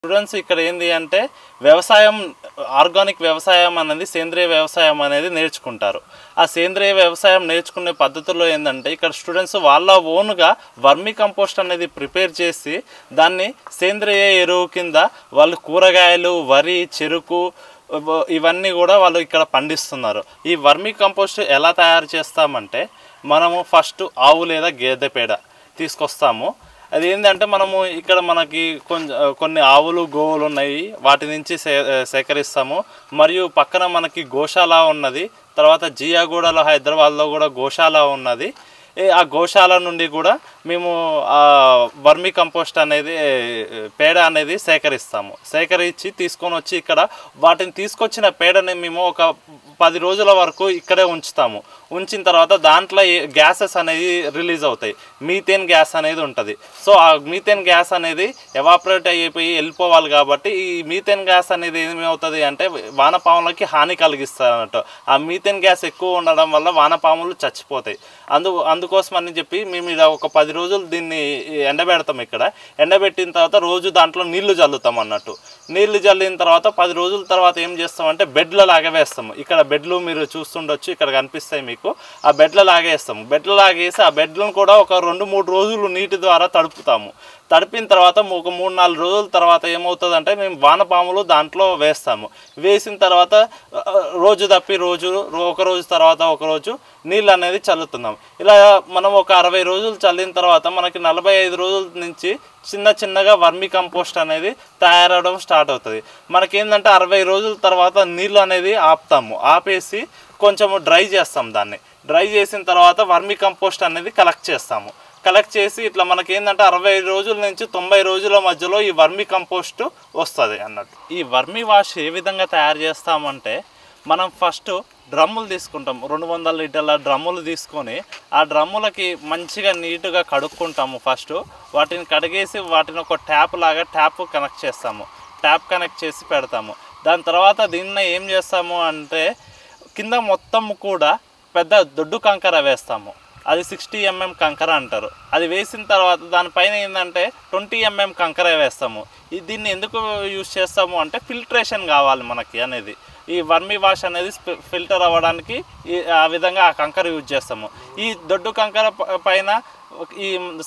students ఇక్కడ ఏంది అంటే వ్యవసాయం ఆర్గానిక్ వ్యవసాయం అనేది సేంద్రియ వ్యవసాయం అనేది నేర్చుకుంటారు ఆ సేంద్రియ వ్యవసాయం నేర్చుకునే పద్ధతుల్లో ఏంటంటే ఇక్కడ స్టూడెంట్స్ వాళ్ళ ఓన్గా వర్మి కంపోస్ట్ అనేది ప్రిపేర్ చేసి దాన్ని సేంద్రియ ఎరువు కింద వాళ్ళు కూరగాయలు వరి చెరుకు ఇవ- ఇవన్నీ కూడా వాళ్ళు ఇక్కడ పండిస్తున్నారు ఈ వర్మి కంపోస్ట్ ఎలా తయారు చేస్తామంటే మనము ఫస్ట్ ఆవు లేదా గేదె పేడ తీసుకొస్తాము అది ఏంటంటే మనము ఇక్కడ మనకి కొంచెం కొన్ని ఆవులు గోవులు ఉన్నాయి వాటి నుంచి సే సేకరిస్తాము మరియు పక్కన మనకి గోశాల ఉన్నది తర్వాత జియాగూడలో హైదరాబాద్లో కూడా గోశాల ఉన్నది ఏ ఆ గోశాల నుండి కూడా మేము ఆ వర్మి కంపోస్ట్ అనేది పేడ అనేది సేకరిస్తాము సేకరించి తీసుకొని వచ్చి ఇక్కడ వాటిని తీసుకొచ్చిన పేడని మేము ఒక పది రోజుల వరకు ఇక్కడే ఉంచుతాము ఉంచిన తర్వాత దాంట్లో గ్యాసెస్ అనేది రిలీజ్ అవుతాయి మీథేన్ గ్యాస్ అనేది ఉంటుంది సో ఆ మీథేన్ గ్యాస్ అనేది ఎవాపరేట్ అయిపోయి వెళ్ళిపోవాలి కాబట్టి ఈ మీథేన్ గ్యాస్ అనేది ఏమవుతుంది అంటే వానపాములకి హాని కలిగిస్తుంది అన్నట్టు ఆ మీథేన్ గ్యాస్ ఎక్కువ ఉండడం వల్ల వానపాములు చచ్చిపోతాయి అందు అందుకోసం అని చెప్పి మేము ఇలా ఒక పది రోజులు దీన్ని ఎండబెడతాం ఇక్కడ ఎండబెట్టిన తర్వాత రోజు దాంట్లో నీళ్లు చల్లుతాం అన్నట్టు నీళ్లు చల్లిన తర్వాత పది రోజుల తర్వాత ఏం చేస్తామంటే బెడ్ల లాగా వేస్తాము ఇక్కడ బెడ్లు మీరు చూస్తుండొచ్చు ఇక్కడ కనిపిస్తాయి మీకు ఆ బెడ్ల లాగేస్తాము బెడ్ల లాగేసి ఆ బెడ్లను కూడా ఒక రెండు మూడు రోజులు నీటి ద్వారా తడుపుతాము తడిపిన తర్వాత ఒక మూడు నాలుగు రోజుల తర్వాత ఏమవుతుందంటే మేము వానపాములు దాంట్లో వేస్తాము వేసిన తర్వాత ఆ, రోజు తప్పి రోజు రో- ఒక రోజు తర్వాత ఒక రోజు నీళ్ళు అనేది చల్లుతున్నాం ఇలా మనం ఒక అరవై రోజులు చల్లిన తర్వాత మనకి నలభై ఐదు రోజుల నుంచి చిన్న చిన్నగా వర్మి కంపోస్ట్ అనేది తయారవడం స్టార్ట్ అవుతుంది మనకేంటంటే అరవై రోజుల తర్వాత నీళ్ళు అనేది ఆపుతాము ఆపేసి కొంచెము డ్రై చేస్తాం దాన్ని డ్రై చేసిన తర్వాత వర్మి కంపోస్ట్ అనేది కలెక్ట్ చేస్తాము కలెక్ట్ చేసి ఇట్లా మనకి ఏంటంటే అరవై రోజుల నుంచి తొంభై రోజుల మధ్యలో ఈ వర్మి కంపోస్ట్ వస్తుంది అన్నట్టు ఈ వర్మి వాష్ ఏ విధంగా తయారు చేస్తామంటే మనం ఫస్ట్ డ్రమ్ములు తీసుకుంటాం రెండు వందల లీటర్ల డ్రమ్ములు తీసుకొని ఆ డ్రమ్ములకి మంచిగా నీట్గా కడుక్కుంటాము ఫస్ట్ వాటిని కడిగేసి వాటిని ఒక ట్యాప్ లాగా ట్యాప్ కనెక్ట్ చేస్తాము ట్యాప్ కనెక్ట్ చేసి పెడతాము దాని తర్వాత దీన్ని ఏం చేస్తాము అంటే కింద మొత్తం కూడా పెద్ద దొడ్డు కంకర వేస్తాము అది సిక్స్టీ ఎంఎం కంకర అంటారు అది వేసిన తర్వాత దానిపైన ఏంటంటే ట్వంటీ ఎంఎం కంకర వేస్తాము ఈ దీన్ని ఎందుకు యూజ్ చేస్తాము అంటే ఫిల్ట్రేషన్ కావాలి మనకి అనేది ఈ వర్మి వాష్ అనేది ఫిల్టర్ అవ్వడానికి ఈ ఆ విధంగా ఆ కంకర యూజ్ చేస్తాము ఈ దొడ్డు కంకర ప- పైన ఈ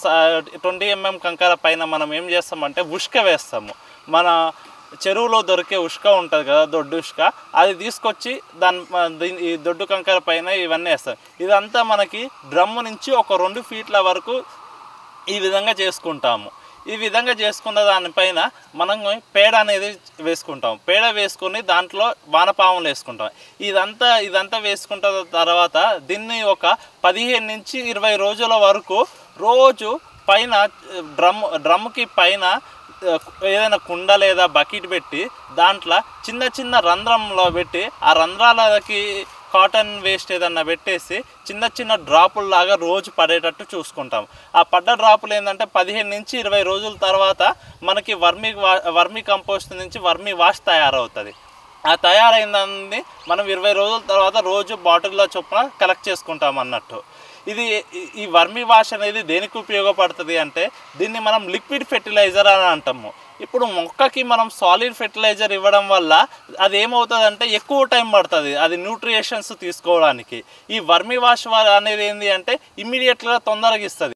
ట్వంటీ ఎంఎం కంకర పైన మనం ఏం చేస్తామంటే ఉష్క వేస్తాము మన చెరువులో దొరికే ఉష్క ఉంటుంది కదా దొడ్డు ఉష్క అది తీసుకొచ్చి దాని దీని ఈ దొడ్డు కంకర పైన ఇవన్నీ వేస్తాం ఇదంతా మనకి డ్రమ్ము నుంచి ఒక రెండు ఫీట్ల వరకు ఈ విధంగా చేసుకుంటాము ఈ విధంగా చేసుకున్న దానిపైన మనం పేడ అనేది వేసుకుంటాం పేడ వేసుకొని దాంట్లో వానపాములు వేసుకుంటాం ఇదంతా ఇదంతా వేసుకుంట తర్వాత దీన్ని ఒక పదిహేను నుంచి ఇరవై రోజుల వరకు రోజు పైన డ్రమ్ డ్రమ్కి పైన ఆ, ఏదైనా కుండ లేదా బకెట్ పెట్టి దాంట్లో చిన్న చిన్న రంధ్రంలో పెట్టి ఆ రంధ్రాలకి కాటన్ వేస్ట్ ఏదన్నా పెట్టేసి చిన్న చిన్న డ్రాపుల లాగా రోజు పడేటట్టు చూసుకుంటాం ఆ పడ్డ డ్రాపులు ఏంటంటే పదిహేను నుంచి ఇరవై రోజుల తర్వాత మనకి వర్మి వా వర్మి కంపోస్ట్ నుంచి వర్మి వాష్ తయారవుతుంది ఆ తయారైందని మనం ఇరవై రోజుల తర్వాత రోజు బాటిల్లో చొప్పున కలెక్ట్ చేసుకుంటాం అన్నట్టు ఇది ఈ- ఈ వర్మి వాష్ అనేది దేనికి ఉపయోగపడుతుంది అంటే దీన్ని మనం లిక్విడ్ ఫెర్టిలైజర్ అని అంటాము ఇప్పుడు మొక్కకి మనం సాలిడ్ ఫెర్టిలైజర్ ఇవ్వడం వల్ల అది ఏమవుతుంది అంటే ఎక్కువ టైం పడుతుంది అది న్యూట్రియేషన్స్ తీసుకోవడానికి ఈ వర్మి వాష్ అనేది ఏంటి అంటే ఇమ్మీడియట్గా తొందరగా ఇస్తుంది